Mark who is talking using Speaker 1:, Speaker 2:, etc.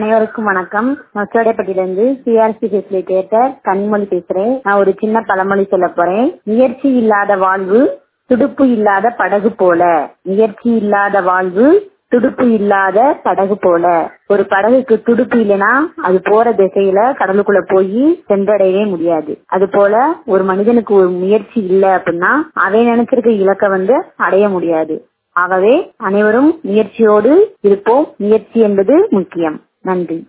Speaker 1: அனைவருக்கும் வணக்கம் நான் சோடைப்பட்டியிலிருந்து சிஆர்சி ஃபெசிலிட்டேட்டர் கனிமொழி பேசுறேன் நான் ஒரு சின்ன பழமொழி சொல்ல போறேன் முயற்சி இல்லாத வாழ்வு துடுப்பு இல்லாத படகு போல முயற்சி இல்லாத வாழ்வு துடுப்பு இல்லாத படகு போல ஒரு படகுக்கு துடுப்பு இல்லைன்னா அது போற திசையில கடலுக்குள்ள போய் சென்றடையவே முடியாது அது போல ஒரு மனிதனுக்கு ஒரு முயற்சி இல்லை அப்படின்னா அவன் நினைச்சிருக்க இலக்கை வந்து அடைய முடியாது ஆகவே அனைவரும் முயற்சியோடு இருப்போம் முயற்சி என்பது முக்கியம் நன்றி